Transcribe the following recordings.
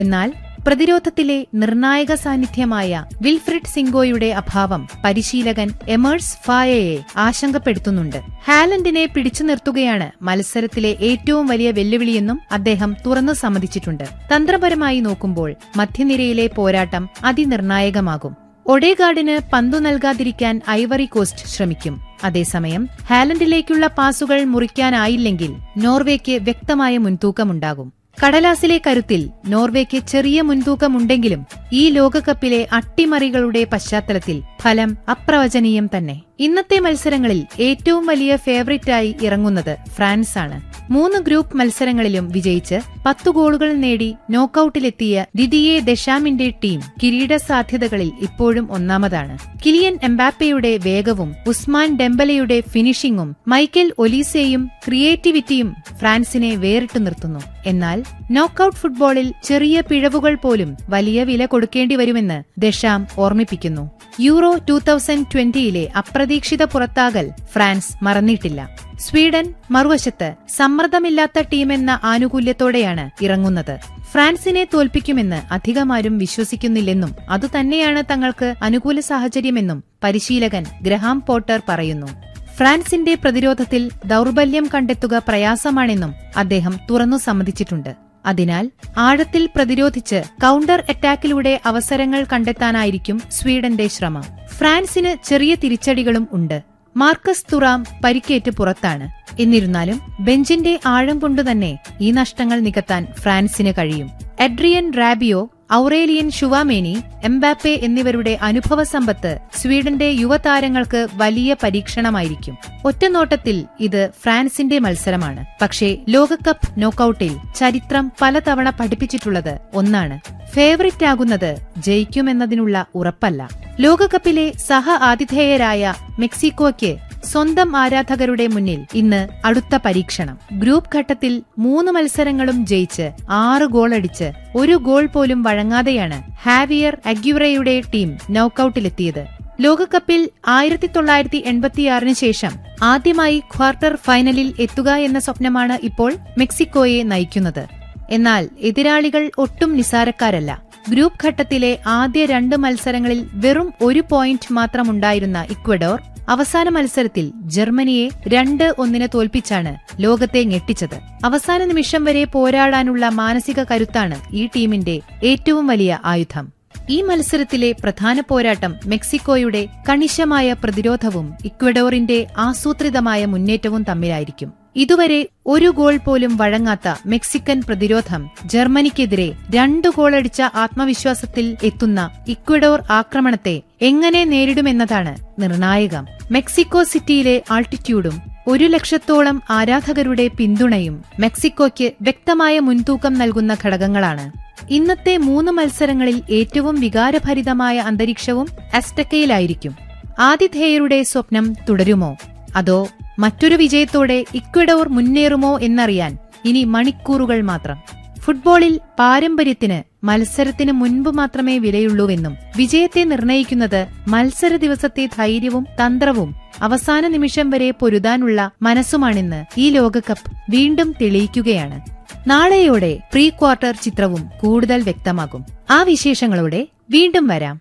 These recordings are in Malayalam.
എന്നാൽ പ്രതിരോധത്തിലെ നിർണായക സാന്നിധ്യമായ വിൽഫ്രിഡ് സിംഗോയുടെ അഭാവം പരിശീലകൻ എമേഴ്സ് ഫായയെ ആശങ്കപ്പെടുത്തുന്നുണ്ട് ഹാലൻഡിനെ പിടിച്ചു നിർത്തുകയാണ് മത്സരത്തിലെ ഏറ്റവും വലിയ വെല്ലുവിളിയെന്നും അദ്ദേഹം തുറന്നു സമ്മതിച്ചിട്ടുണ്ട് തന്ത്രപരമായി നോക്കുമ്പോൾ മധ്യനിരയിലെ പോരാട്ടം അതിനിർണായകമാകും ഒഡേഗാർഡിന് പന്തു നൽകാതിരിക്കാൻ ഐവറി കോസ്റ്റ് ശ്രമിക്കും അതേസമയം ഹാലൻഡിലേക്കുള്ള പാസുകൾ മുറിക്കാനായില്ലെങ്കിൽ നോർവേക്ക് വ്യക്തമായ മുൻതൂക്കമുണ്ടാകും കടലാസിലെ കരുത്തിൽ നോർവേക്ക് ചെറിയ മുൻതൂക്കമുണ്ടെങ്കിലും ഈ ലോകകപ്പിലെ അട്ടിമറികളുടെ പശ്ചാത്തലത്തിൽ ഫലം അപ്രവചനീയം തന്നെ ഇന്നത്തെ മത്സരങ്ങളിൽ ഏറ്റവും വലിയ ഫേവറിറ്റായി ഇറങ്ങുന്നത് ഫ്രാൻസാണ് മൂന്ന് ഗ്രൂപ്പ് മത്സരങ്ങളിലും വിജയിച്ച് പത്തു ഗോളുകൾ നേടി നോക്കൌട്ടിലെത്തിയ ദിദിയെ ദശാമിന്റെ ടീം കിരീട സാധ്യതകളിൽ ഇപ്പോഴും ഒന്നാമതാണ് കിലിയൻ എംബാപ്പയുടെ വേഗവും ഉസ്മാൻ ഡെംബലയുടെ ഫിനിഷിംഗും മൈക്കൽ ഒലീസയും ക്രിയേറ്റിവിറ്റിയും ഫ്രാൻസിനെ വേറിട്ടു നിർത്തുന്നു എന്നാൽ നോക്കൌട്ട് ഫുട്ബോളിൽ ചെറിയ പിഴവുകൾ പോലും വലിയ വില കൊടുക്കേണ്ടി വരുമെന്ന് ദശാം ഓർമ്മിപ്പിക്കുന്നു യൂറോ ടൂ തൗസൻഡ് ട്വന്റിയിലെ അപ്രതീക്ഷിത പുറത്താകൽ ഫ്രാൻസ് മറന്നിട്ടില്ല സ്വീഡൻ മറുവശത്ത് സമ്മർദ്ദമില്ലാത്ത ടീമെന്ന ആനുകൂല്യത്തോടെയാണ് ഇറങ്ങുന്നത് ഫ്രാൻസിനെ തോൽപ്പിക്കുമെന്ന് അധികമാരും വിശ്വസിക്കുന്നില്ലെന്നും അതുതന്നെയാണ് തങ്ങൾക്ക് അനുകൂല സാഹചര്യമെന്നും പരിശീലകൻ ഗ്രഹാം പോട്ടർ പറയുന്നു ഫ്രാൻസിന്റെ പ്രതിരോധത്തിൽ ദൗർബല്യം കണ്ടെത്തുക പ്രയാസമാണെന്നും അദ്ദേഹം തുറന്നു സമ്മതിച്ചിട്ടുണ്ട് അതിനാൽ ആഴത്തിൽ പ്രതിരോധിച്ച് കൗണ്ടർ അറ്റാക്കിലൂടെ അവസരങ്ങൾ കണ്ടെത്താനായിരിക്കും സ്വീഡന്റെ ശ്രമം ഫ്രാൻസിന് ചെറിയ തിരിച്ചടികളും ഉണ്ട് മാർക്കസ് തുറാം പരിക്കേറ്റ് പുറത്താണ് എന്നിരുന്നാലും ബെഞ്ചിന്റെ ആഴം കൊണ്ടുതന്നെ ഈ നഷ്ടങ്ങൾ നികത്താൻ ഫ്രാൻസിന് കഴിയും Adrien Rabiot Aurelien Tchouameni Mbappe എന്നിവരുടെ അനുഭവ സമ്പത്ത് സ്വീഡന്റെ യുവതാരങ്ങൾക്ക് വലിയ പരീക്ഷണമായിരിക്കും ഒറ്റനോട്ടത്തിൽ ഇത് ഫ്രാൻസിന്റെ മത്സരമാണ് പക്ഷേ ലോകകപ്പ് നോക്കൌട്ടിൽ ചരിത്രം പലതവണ പഠിപ്പിച്ചിട്ടുള്ളത് ഒന്നാണ് ഫേവറിറ്റ് ആകുന്നത് ജയിക്കുമെന്നതിനുള്ള ഉറപ്പല്ല ലോകകപ്പിലെ സഹ ആതിഥേയരായ മെക്സിക്കോയ്ക്ക് സ്വന്തം ആരാധകരുടെ മുന്നിൽ ഇന്ന് അടുത്ത പരീക്ഷണം ഗ്രൂപ്പ് ഘട്ടത്തിൽ മൂന്ന് മത്സരങ്ങളും ജയിച്ച് ആറ് ഗോളടിച്ച് ഒരു ഗോൾ പോലും വഴങ്ങാതെയാണ് ഹാവിയർ അഗ്യുറയുടെ ടീം നോക്കൌട്ടിലെത്തിയത് ലോകകപ്പിൽ ആയിരത്തി തൊള്ളായിരത്തി എൺപത്തിയാറിന് ശേഷം ആദ്യമായി ക്വാർട്ടർ ഫൈനലിൽ എത്തുക എന്ന സ്വപ്നമാണ് ഇപ്പോൾ മെക്സിക്കോയെ നയിക്കുന്നത് എന്നാൽ എതിരാളികൾ ഒട്ടും നിസാരക്കാരല്ല ഗ്രൂപ്പ് ഘട്ടത്തിലെ ആദ്യ രണ്ട് മത്സരങ്ങളിൽ വെറും ഒരു പോയിന്റ് മാത്രമുണ്ടായിരുന്ന ഇക്വഡോർ അവസാന മത്സരത്തിൽ ജർമ്മനിയെ രണ്ട് ഒന്നിന് തോൽപ്പിച്ചാണ് ലോകത്തെ ഞെട്ടിച്ചത് അവസാന നിമിഷം വരെ പോരാടാനുള്ള മാനസിക കരുത്താണ് ഈ ടീമിന്റെ ഏറ്റവും വലിയ ആയുധം ഈ മത്സരത്തിലെ പ്രധാന പോരാട്ടം മെക്സിക്കോയുടെ കണിശമായ പ്രതിരോധവും ഇക്വഡോറിന്റെ ആസൂത്രിതമായ മുന്നേറ്റവും തമ്മിലായിരിക്കും ഇതുവരെ ഒരു ഗോൾ പോലും വഴങ്ങാത്ത മെക്സിക്കൻ പ്രതിരോധം ജർമ്മനിക്കെതിരെ രണ്ടു ഗോളടിച്ച ആത്മവിശ്വാസത്തിൽ എത്തുന്ന ഇക്വഡോർ ആക്രമണത്തെ എങ്ങനെ നേരിടുമെന്നതാണ് നിർണായകം മെക്സിക്കോ സിറ്റിയിലെ ആൾട്ടിറ്റ്യൂഡും ഒരു ലക്ഷത്തോളം ആരാധകരുടെ പിന്തുണയും മെക്സിക്കോയ്ക്ക് വ്യക്തമായ മുൻതൂക്കം നൽകുന്ന ഘടകങ്ങളാണ് ഇന്നത്തെ മൂന്ന് മത്സരങ്ങളിൽ ഏറ്റവും വികാരഭരിതമായ അന്തരീക്ഷവും അസ്റ്റക്കയിലായിരിക്കും ആതിഥേയരുടെ സ്വപ്നം തുടരുമോ അതോ മറ്റൊരു വിജയത്തോടെ ഇക്വഡോർ മുന്നേറുമോ എന്നറിയാൻ ഇനി മണിക്കൂറുകൾ മാത്രം ഫുട്ബോളിൽ പാരമ്പര്യത്തിന് മത്സരത്തിന് മുൻപ് മാത്രമേ വിലയുള്ളൂവെന്നും വിജയത്തെ നിർണയിക്കുന്നത് മത്സര ദിവസത്തെ ധൈര്യവും തന്ത്രവും അവസാന നിമിഷം വരെ പൊരുതാനുള്ള മനസ്സുമാണെന്ന് ഈ ലോകകപ്പ് വീണ്ടും തെളിയിക്കുകയാണ് നാളെയോടെ പ്രീ ക്വാർട്ടർ ചിത്രവും കൂടുതൽ വ്യക്തമാകും ആ വിശേഷങ്ങളോടെ വീണ്ടും വരാം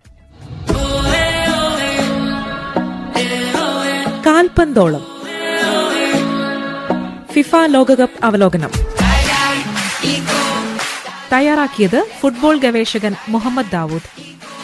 കാൽപന്തോളം ഫിഫ ലോകകപ്പ് അവലോകനം തയ്യാറാക്കിയത് ഫുട്ബോൾ ഗവേഷകൻ മുഹമ്മദ് ദാവൂദ്